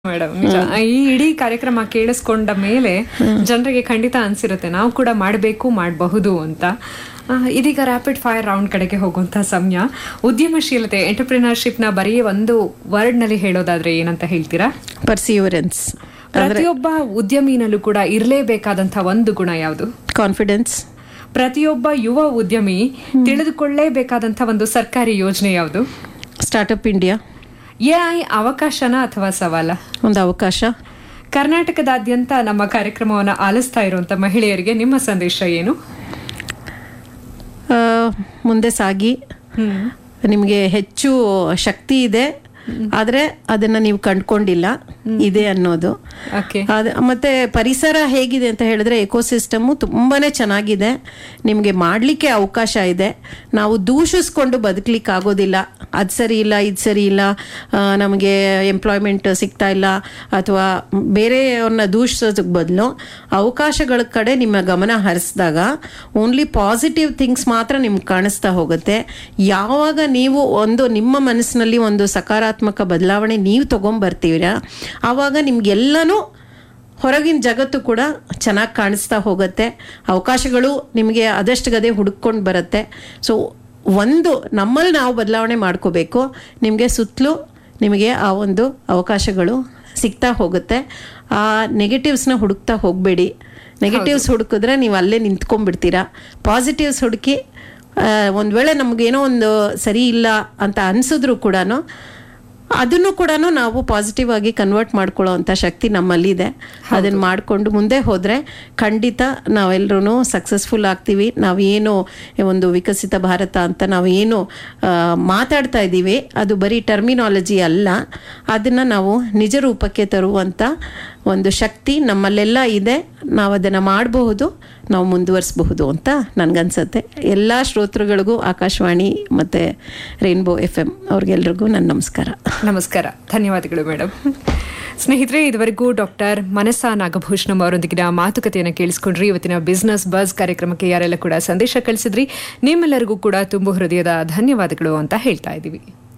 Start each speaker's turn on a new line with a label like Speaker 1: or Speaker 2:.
Speaker 1: madam ನಿಜ ಈ ಇಡೀ ಕಾರ್ಯಕ್ರಮ ಕೇಳಿಸ್ಕೊಂಡ ಮೇಲೆ ಜನರಿಗೆ ಖಂಡಿತ ಅನ್ಸಿರುತ್ತೆ ನಾವು ಕೂಡ ಮಾಡಬೇಕು ಮಾಡಬಹುದು ಅಂತ ಆ, ಇದೀಗ ರ್ಯಾಪಿಡ್ ಫೈರ್ ರೌಂಡ್ ಕಡೆಗೆ ಹೋಗುವಂತ ಸಮಯ ಉದ್ಯಮಶೀಲತೆ ಎಂಟರ್ಪ್ರಿನರ್ಶಿಪ್ ನ ಬರೀ ಒಂದು ವರ್ಡ್ ನಲ್ಲಿ ಹೇಳೋದಾದ್ರೆ ಏನಂತ ಹೇಳ್ತೀರಾ
Speaker 2: ಪರ್ಸಿಯೂರೆನ್ಸ್
Speaker 1: ಪ್ರತಿಯೊಬ್ಬ ಉದ್ಯಮಿನಲ್ಲೂ ಕೂಡ ಇರಲೇಬೇಕಾದಂತ ಒಂದು ಗುಣ ಯಾವುದು
Speaker 2: ಕಾನ್ಫಿಡೆನ್ಸ್
Speaker 1: ಪ್ರತಿಯೊಬ್ಬ ಯುವ ಉದ್ಯಮಿ ತಿಳಿದುಕೊಳ್ಳೇಬೇಕಾದಂತ ಒಂದು ಸರ್ಕಾರಿ ಯೋಜನೆ ಯಾವುದು
Speaker 2: ಸ್ಟಾರ್ಟಪ್ ಇಂಡಿಯಾ
Speaker 1: ಎಐ ಅವಕಾಶನ ಅಥವಾ ಸವಾಲ
Speaker 2: ಒಂದು ಅವಕಾಶ
Speaker 1: ಕರ್ನಾಟಕದಾದ್ಯಂತ ನಮ್ಮ ಕಾರ್ಯಕ್ರಮವನ್ನು ಆಲಿಸ್ತಾ ಇರುವಂತ ಮಹಿಳೆಯರಿಗೆ ನಿಮ್ಮ ಸಂದೇಶ ಏನು
Speaker 2: ಆ, ಮುಂದೆ ಸಾಗಿ ನಿಮಗೆ ಹೆಚ್ಚು ಶಕ್ತಿ ಇದೆ ಆದರೆ ಅದನ್ನು ನೀವು ಕಂಡ್ಕೊಂಡಿಲ್ಲ ಇದೆ ಅನ್ನೋದು
Speaker 1: ಓಕೆ
Speaker 2: ಅದ ಮತ್ತೆ ಪರಿಸರ ಹೇಗಿದೆ ಅಂತ ಹೇಳಿದ್ರೆ ಎಕೋಸಿಸ್ಟಮು ತುಂಬಾನೇ ಚೆನ್ನಾಗಿದೆ ನಿಮಗೆ ಮಾಡಲಿಕ್ಕೆ ಅವಕಾಶ ಇದೆ ನಾವು ದೂಷಿಸ್ಕೊಂಡು ಬದುಕಲಿಕ್ಕೆ ಆಗೋದಿಲ್ಲ ಅದು ಸರಿ ಇಲ್ಲ ಇದು ಸರಿ ಇಲ್ಲ ಆ, ನಮಗೆ ಎಂಪ್ಲಾಯ್ಮೆಂಟ್ ಸಿಗ್ತಾ ಇಲ್ಲ ಅಥವಾ ಬೇರೆಯವ್ರನ್ನ ದೂಷಿಸೋದಕ್ಕೆ ಬದಲು ಅವಕಾಶಗಳ ಕಡೆ ನಿಮ್ಮ ಗಮನ ಹರಿಸಿದಾಗ ಓನ್ಲಿ ಪಾಸಿಟಿವ್ ಥಿಂಗ್ಸ್ ಮಾತ್ರ ನಿಮ್ಗೆ ಕಾಣಿಸ್ತಾ ಹೋಗುತ್ತೆ ಯಾವಾಗ ನೀವು ಒಂದು ನಿಮ್ಮ ಮನಸ್ಸಿನಲ್ಲಿ ಒಂದು ಸಕಾರಾತ್ಮಕ ಬದಲಾವಣೆ ನೀವು ತೊಗೊಂಬರ್ತೀರಾ ಆವಾಗ ನಿಮ್ಗೆಲ್ಲನೂ ಹೊರಗಿನ ಜಗತ್ತು ಕೂಡ ಚೆನ್ನಾಗಿ ಕಾಣಿಸ್ತಾ ಹೋಗುತ್ತೆ ಅವಕಾಶಗಳು ನಿಮಗೆ ಅದಷ್ಟು ಗದೆ ಹುಡುಕೊಂಡು ಬರುತ್ತೆ ಸೊ ಒಂದು ನಮ್ಮಲ್ಲಿ ನಾವು ಬದಲಾವಣೆ ಮಾಡ್ಕೋಬೇಕು ನಿಮಗೆ ಸುತ್ತಲೂ ನಿಮಗೆ ಆ ಒಂದು ಅವಕಾಶಗಳು ಸಿಗ್ತಾ ಹೋಗುತ್ತೆ ಆ ನೆಗೆಟಿವ್ಸ್ನ ಹುಡುಕ್ತಾ ಹೋಗಬೇಡಿ ನೆಗೆಟಿವ್ಸ್ ಹುಡುಕಿದ್ರೆ ನೀವು ಅಲ್ಲೇ ನಿಂತ್ಕೊಂಡ್ಬಿಡ್ತೀರಾ ಪಾಸಿಟಿವ್ಸ್ ಹುಡುಕಿ ಒಂದು ವೇಳೆ ನಮಗೇನೋ ಒಂದು ಸರಿ ಇಲ್ಲ ಅಂತ ಅನಿಸಿದ್ರು ಕೂಡ ಅದನ್ನು ಕೂಡ ನಾವು ಪಾಸಿಟಿವ್ ಆಗಿ ಕನ್ವರ್ಟ್ ಮಾಡ್ಕೊಳ್ಳೋ ಅಂಥ ಶಕ್ತಿ ನಮ್ಮಲ್ಲಿದೆ ಅದನ್ನು ಮಾಡಿಕೊಂಡು ಮುಂದೆ ಹೋದರೆ ಖಂಡಿತ ನಾವೆಲ್ಲರೂ ಸಕ್ಸಸ್ಫುಲ್ ಆಗ್ತೀವಿ ನಾವೇನು ಒಂದು ವಿಕಸಿತ ಭಾರತ ಅಂತ ನಾವು ಏನು ಆ, ಮಾತಾಡ್ತಾ ಇದ್ದೀವಿ ಅದು ಬರೀ ಟರ್ಮಿನಾಲಜಿ ಅಲ್ಲ ಅದನ್ನು ನಾವು ನಿಜ ರೂಪಕ್ಕೆ ತರುವಂಥ ಒಂದು ಶಕ್ತಿ ನಮ್ಮಲ್ಲೆಲ್ಲ ಇದೆ ನಾವು ಅದನ್ನು ಮಾಡಬಹುದು ನಾವು ಮುಂದುವರಿಸಬಹುದು ಅಂತ ನನಗನ್ಸುತ್ತೆ ಎಲ್ಲ ಶ್ರೋತೃಗಳಿಗೂ ಆಕಾಶವಾಣಿ ಮತ್ತು ರೈನ್ಬೋ ಎಫ್ ಎಮ್ ಅವ್ರಿಗೆಲ್ರಿಗೂ ನನ್ನ ನಮಸ್ಕಾರ
Speaker 1: ನಮಸ್ಕಾರ ಧನ್ಯವಾದಗಳು ಮೇಡಮ್ ಸ್ನೇಹಿತರೆ ಇದುವರೆಗೂ ಡಾಕ್ಟರ್ ಮನಸಾ ನಾಗಭೂಷಣಂ ಅವರೊಂದಿಗಿನ ಮಾತುಕತೆಯನ್ನು ಕೇಳಿಸ್ಕೊಂಡ್ರಿ ಇವತ್ತಿನ ಬಿಸ್ನೆಸ್ ಬಸ್ ಕಾರ್ಯಕ್ರಮಕ್ಕೆ ಯಾರೆಲ್ಲ ಕೂಡ ಸಂದೇಶ ಕಳಿಸಿದ್ರಿ ನಿಮ್ಮೆಲ್ಲರಿಗೂ ಕೂಡ ತುಂಬು ಹೃದಯದ ಧನ್ಯವಾದಗಳು ಅಂತ ಹೇಳ್ತಾ ಇದ್ದೀವಿ